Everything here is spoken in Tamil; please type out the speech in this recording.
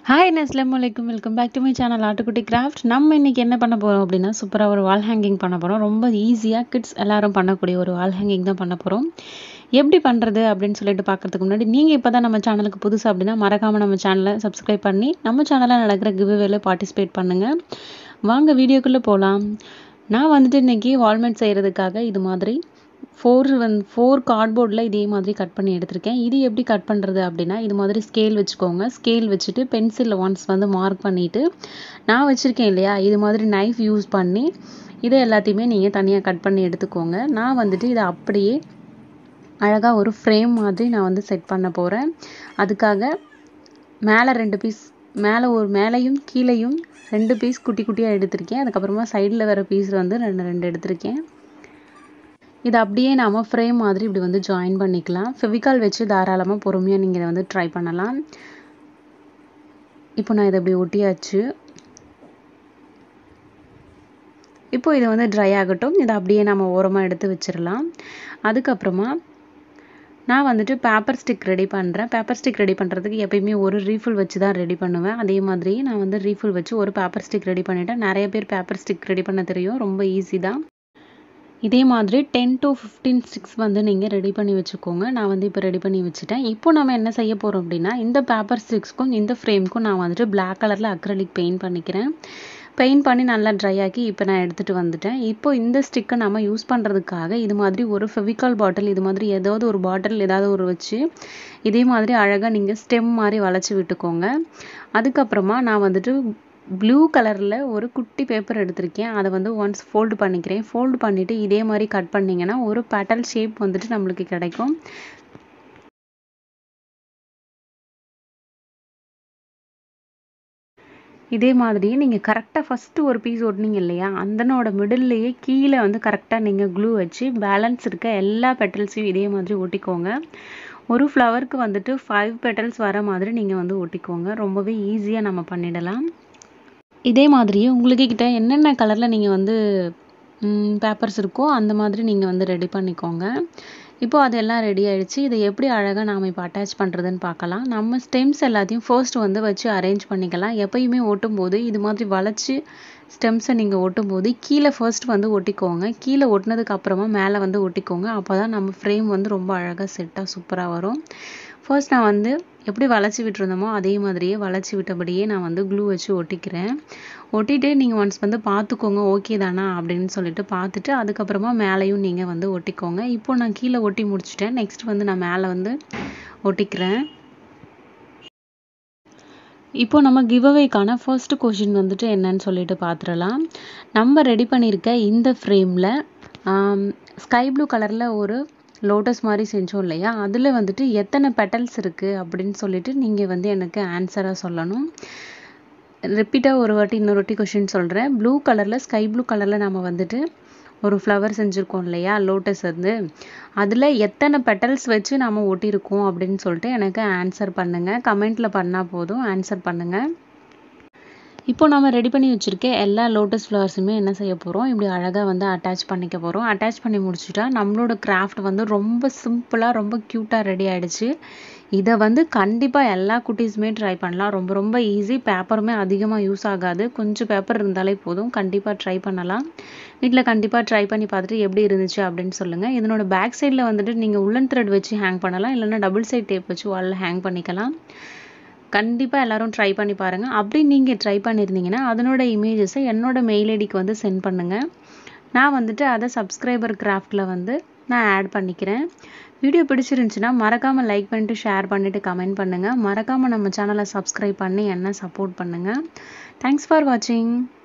ஹாய் அஸ்லாம் வலைக்கும் welcome back to my channel ஆட்டுக்குட்டி கிராஃப்ட் நம்ம இன்னைக்கு என்ன பண்ண போகிறோம் அப்படின்னா சூப்பராக ஒரு வால் ஹேங்கிங் பண்ண போகிறோம் ரொம்ப ஈஸியாக கிட்ஸ் எல்லாரும் பண்ணக்கூடிய ஒரு வால் ஹேங்கிங் தான் பண்ண போகிறோம் எப்படி பண்ணுறது அப்படின்னு சொல்லிட்டு பார்க்கறதுக்கு முன்னாடி நீங்கள் இப்போ தான் நம்ம சேனலுக்கு புதுசு அப்படின்னா மறக்காமல் நம்ம சேனலை சப்ஸ்கிரைப் பண்ணி நம்ம சேனலில் நடக்கிற கிவ்வேல பார்ட்டிசிபேட் பண்ணுங்கள் வாங்க வீடியோக்குள்ளே போகலாம் நான் வந்துட்டு இன்னைக்கு வால்மெட் செய்கிறதுக்காக இது மாதிரி ஃபோர் வந் ஃபோர் கார்ட்போர்டில் இதே மாதிரி கட் பண்ணி எடுத்திருக்கேன் இது எப்படி கட் பண்ணுறது அப்படின்னா இது மாதிரி ஸ்கேல் வச்சுக்கோங்க ஸ்கேல் வச்சுட்டு பென்சிலில் ஒன்ஸ் வந்து மார்க் பண்ணிவிட்டு நான் வச்சுருக்கேன் இல்லையா இது மாதிரி நைஃப் யூஸ் பண்ணி இதை எல்லாத்தையுமே நீங்கள் தனியாக கட் பண்ணி எடுத்துக்கோங்க நான் வந்துட்டு இதை அப்படியே அழகாக ஒரு ஃப்ரேம் மாதிரி நான் வந்து செட் பண்ண போகிறேன் அதுக்காக மேலே ரெண்டு பீஸ் மேலே ஒரு மேலேயும் கீழேயும் ரெண்டு பீஸ் குட்டி குட்டியாக எடுத்திருக்கேன் அதுக்கப்புறமா சைடில் வர பீஸ் வந்து ரெண்டு ரெண்டு எடுத்திருக்கேன் இதை அப்படியே நாம் ஃப்ரேம் மாதிரி இப்படி வந்து ஜாயின் பண்ணிக்கலாம் ஃபெவிகால் வச்சு தாராளமாக பொறுமையாக நீங்கள் இதை வந்து ட்ரை பண்ணலாம் இப்போ நான் இதை இப்படி ஒட்டியாச்சு இப்போ இது வந்து ட்ரை ஆகட்டும் இதை அப்படியே நம்ம ஓரமாக எடுத்து வச்சிடலாம் அதுக்கப்புறமா நான் வந்துட்டு பேப்பர் ஸ்டிக் ரெடி பண்ணுறேன் பேப்பர் ஸ்டிக் ரெடி பண்ணுறதுக்கு எப்பயுமே ஒரு ரீஃபில் வச்சு தான் ரெடி பண்ணுவேன் அதே மாதிரி நான் வந்து ரீஃபில் வச்சு ஒரு பேப்பர் ஸ்டிக் ரெடி பண்ணிட்டேன் நிறைய பேர் பேப்பர் ஸ்டிக் ரெடி பண்ண தெரியும் ரொம்ப ஈஸி தான் இதே மாதிரி டென் டு ஃபிஃப்டீன் ஸ்டிக்ஸ் வந்து நீங்கள் ரெடி பண்ணி வச்சுக்கோங்க நான் வந்து இப்போ ரெடி பண்ணி வச்சுட்டேன் இப்போ நம்ம என்ன செய்ய போகிறோம் அப்படின்னா இந்த பேப்பர் ஸ்டிக்ஸ்க்கும் இந்த ஃப்ரேம்க்கும் நான் வந்துட்டு பிளாக் கலரில் அக்ரலிக் பெயிண்ட் பண்ணிக்கிறேன் பெயிண்ட் பண்ணி நல்லா ட்ரை ஆக்கி இப்போ நான் எடுத்துகிட்டு வந்துட்டேன் இப்போ இந்த ஸ்டிக்கை நம்ம யூஸ் பண்ணுறதுக்காக இது மாதிரி ஒரு ஃபெவிகால் பாட்டில் இது மாதிரி ஏதாவது ஒரு பாட்டில் ஏதாவது ஒரு வச்சு இதே மாதிரி அழகாக நீங்கள் ஸ்டெம் மாதிரி வளைச்சி விட்டுக்கோங்க அதுக்கப்புறமா நான் வந்துட்டு ப்ளூ கலரில் ஒரு குட்டி பேப்பர் எடுத்திருக்கேன் அதை வந்து ஒன்ஸ் ஃபோல்டு பண்ணிக்கிறேன் ஃபோல்டு பண்ணிவிட்டு இதே மாதிரி கட் பண்ணிங்கன்னா ஒரு பெட்டல் ஷேப் வந்துட்டு நம்மளுக்கு கிடைக்கும் இதே மாதிரியே நீங்கள் கரெக்டாக ஃபஸ்ட்டு ஒரு பீஸ் ஒட்டினீங்க இல்லையா அந்தனோட மிடில்லையே கீழே வந்து கரெக்டாக நீங்கள் க்ளூ வச்சு பேலன்ஸ் இருக்க எல்லா பெட்டல்ஸையும் இதே மாதிரி ஒட்டிக்கோங்க ஒரு ஃப்ளவருக்கு வந்துட்டு ஃபைவ் பெட்டல்ஸ் வர மாதிரி நீங்கள் வந்து ஒட்டிக்கோங்க ரொம்பவே ஈஸியாக நம்ம பண்ணிடலாம் இதே மாதிரியே உங்களுக்கு கிட்ட என்னென்ன கலரில் நீங்கள் வந்து பேப்பர்ஸ் இருக்கோ அந்த மாதிரி நீங்கள் வந்து ரெடி பண்ணிக்கோங்க இப்போ அதெல்லாம் ரெடி ஆயிடுச்சு இதை எப்படி அழகாக நாம் இப்போ அட்டாச் பண்ணுறதுன்னு பார்க்கலாம் நம்ம ஸ்டெம்ஸ் எல்லாத்தையும் ஃபர்ஸ்ட் வந்து வச்சு அரேஞ்ச் பண்ணிக்கலாம் எப்பயுமே ஒட்டும் போது இது மாதிரி வளைச்சி ஸ்டெம்ஸை நீங்கள் ஒட்டும் போது கீழே ஃபர்ஸ்ட் வந்து ஒட்டிக்கோங்க கீழே ஒட்டினதுக்கு அப்புறமா மேலே வந்து ஒட்டிக்கோங்க அப்போ தான் நம்ம ஃப்ரேம் வந்து ரொம்ப அழகாக செட்டாக சூப்பராக வரும் ஃபர்ஸ்ட் நான் வந்து எப்படி வளைச்சி விட்டுருந்தோமோ அதே மாதிரியே வளைச்சி விட்டபடியே நான் வந்து க்ளூ வச்சு ஒட்டிக்கிறேன் ஒட்டிட்டு நீங்கள் ஒன்ஸ் வந்து பார்த்துக்கோங்க ஓகே தானா அப்படின்னு சொல்லிட்டு பார்த்துட்டு அதுக்கப்புறமா மேலேயும் நீங்கள் வந்து ஒட்டிக்கோங்க இப்போ நான் கீழே ஒட்டி முடிச்சிட்டேன் நெக்ஸ்ட் வந்து நான் மேலே வந்து ஒட்டிக்கிறேன் இப்போ நம்ம கிவ்அவேக்கான ஃபர்ஸ்ட் கொஷின் வந்துட்டு என்னன்னு சொல்லிட்டு பார்த்துடலாம் நம்ம ரெடி பண்ணியிருக்க இந்த ஃப்ரேமில் ஸ்கை ப்ளூ கலரில் ஒரு லோட்டஸ் மாதிரி செஞ்சோம் இல்லையா அதில் வந்துட்டு எத்தனை பெட்டல்ஸ் இருக்குது அப்படின்னு சொல்லிட்டு நீங்கள் வந்து எனக்கு ஆன்சராக சொல்லணும் ரிப்பீட்டாக ஒரு வாட்டி இன்னொரு வாட்டி கொஷின் சொல்கிறேன் ப்ளூ கலரில் ஸ்கை ப்ளூ கலரில் நம்ம வந்துட்டு ஒரு ஃப்ளவர் செஞ்சுருக்கோம் இல்லையா லோட்டஸ் வந்து அதில் எத்தனை பெட்டல்ஸ் வச்சு நம்ம ஒட்டியிருக்கோம் அப்படின்னு சொல்லிட்டு எனக்கு ஆன்சர் பண்ணுங்கள் கமெண்ட்டில் பண்ணால் போதும் ஆன்சர் பண்ணுங்கள் இப்போ நம்ம ரெடி பண்ணி வச்சுருக்க எல்லா லோட்டஸ் ஃப்ளவர்ஸுமே என்ன செய்ய போகிறோம் இப்படி அழகாக வந்து அட்டாச் பண்ணிக்க போகிறோம் அட்டாச் பண்ணி முடிச்சுட்டா நம்மளோட கிராஃப்ட் வந்து ரொம்ப சிம்பிளாக ரொம்ப க்யூட்டாக ரெடி ஆகிடுச்சு இதை வந்து கண்டிப்பாக எல்லா குட்டீஸுமே ட்ரை பண்ணலாம் ரொம்ப ரொம்ப ஈஸி பேப்பருமே அதிகமாக யூஸ் ஆகாது கொஞ்சம் பேப்பர் இருந்தாலே போதும் கண்டிப்பாக ட்ரை பண்ணலாம் வீட்டில் கண்டிப்பாக ட்ரை பண்ணி பார்த்துட்டு எப்படி இருந்துச்சு அப்படின்னு சொல்லுங்கள் இதனோட பேக் சைடில் வந்துட்டு நீங்கள் உள்ளன் த்ரெட் வச்சு ஹேங் பண்ணலாம் இல்லைன்னா டபுள் சைட் டேப் வச்சு வாலில் ஹேங் பண்ணிக்கலாம் கண்டிப்பாக எல்லாரும் ட்ரை பண்ணி பாருங்கள் அப்படி நீங்கள் ட்ரை பண்ணியிருந்தீங்கன்னா அதனோட இமேஜஸை என்னோட மெயில் ஐடிக்கு வந்து சென்ட் பண்ணுங்கள் நான் வந்துட்டு அதை சப்ஸ்கிரைபர் கிராஃப்டில் வந்து நான் ஆட் பண்ணிக்கிறேன் வீடியோ பிடிச்சிருந்துச்சுன்னா மறக்காமல் லைக் பண்ணிட்டு ஷேர் பண்ணிவிட்டு கமெண்ட் பண்ணுங்கள் மறக்காமல் நம்ம சேனலை சப்ஸ்கிரைப் பண்ணி என்ன சப்போர்ட் பண்ணுங்கள் தேங்க்ஸ் ஃபார் வாட்சிங்